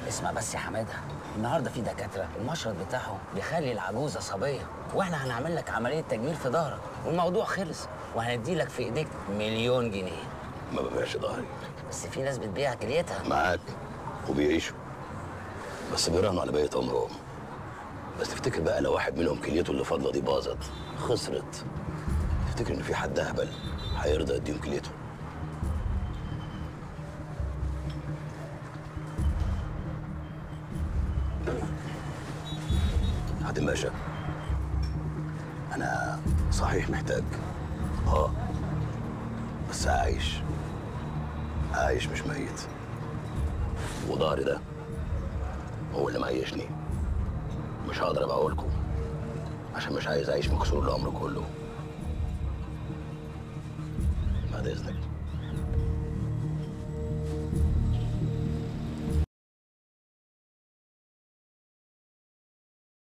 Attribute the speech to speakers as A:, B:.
A: اسمع بس يا حماده النهارده في دكاتره المشرط بتاعهم بيخلي العجوزه صبيه واحنا هنعمل لك عمليه تجميل في ظهرك والموضوع خلص وهندي لك في ايديك مليون جنيه
B: ما ببيعش ظهري
A: بس في ناس بتبيع كليتها
B: معاك وبيعيشوا بس بيراهنوا على بقيه عمرهم بس تفتكر بقى لو واحد منهم كليته اللي فاضله دي باظت خسرت تفتكر ان في حد اهبل هيرضى يديهم كليته عادل باشا انا صحيح محتاج اه بس عايش عايش مش ميت وضهري ده هو اللي معيشني مش هقدر ابيعه لكم عشان مش عايز اعيش مكسور الامر كله بعد اذنك